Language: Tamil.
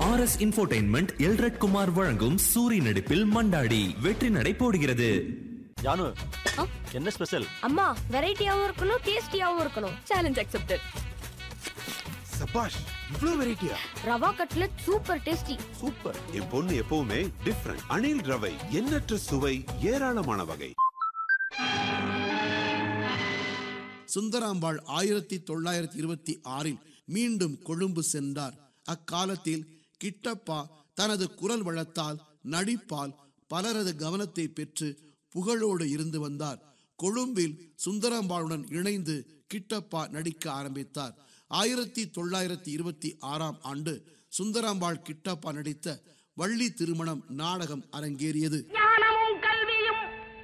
R S infotainment Elred Kumar வழங்கும் சூரி நடிப்பில் மண்டாடி வெற்றி நடை போடுகிறது ஜானு ஆ? என்ன ஸ்பெஷல் அம்மா வெரைட்டியாவும் இருக்கணும் டேஸ்டியாவும் இருக்கணும் சேலஞ்ச் அக்செப்டட் சபாஷ் இவ்ளோ வெரைட்டியா rava cutlet super tasty super என் பொண்ணு எப்பவுமே டிஃப்ரெண்ட் அணில் ரவை எண்ணற்ற சுவை ஏராளமான வகை சுந்தராம்பாள் ஆயிரத்தி தொள்ளாயிரத்தி இருபத்தி ஆறில் மீண்டும் கொழும்பு சென்றார் அக்காலத்தில் கிட்டப்பா தனது குரல் வளத்தால் நடிப்பால் பலரது கவனத்தை பெற்று புகழோடு இருந்து வந்தார் கொழும்பில் சுந்தராம்பாளுடன் இணைந்து கிட்டப்பா நடிக்க ஆரம்பித்தார் ஆயிரத்தி தொள்ளாயிரத்தி இருபத்தி ஆறாம் ஆண்டு சுந்தராம்பாள் கிட்டப்பா நடித்த வள்ளி திருமணம் நாடகம் அரங்கேறியது ஞான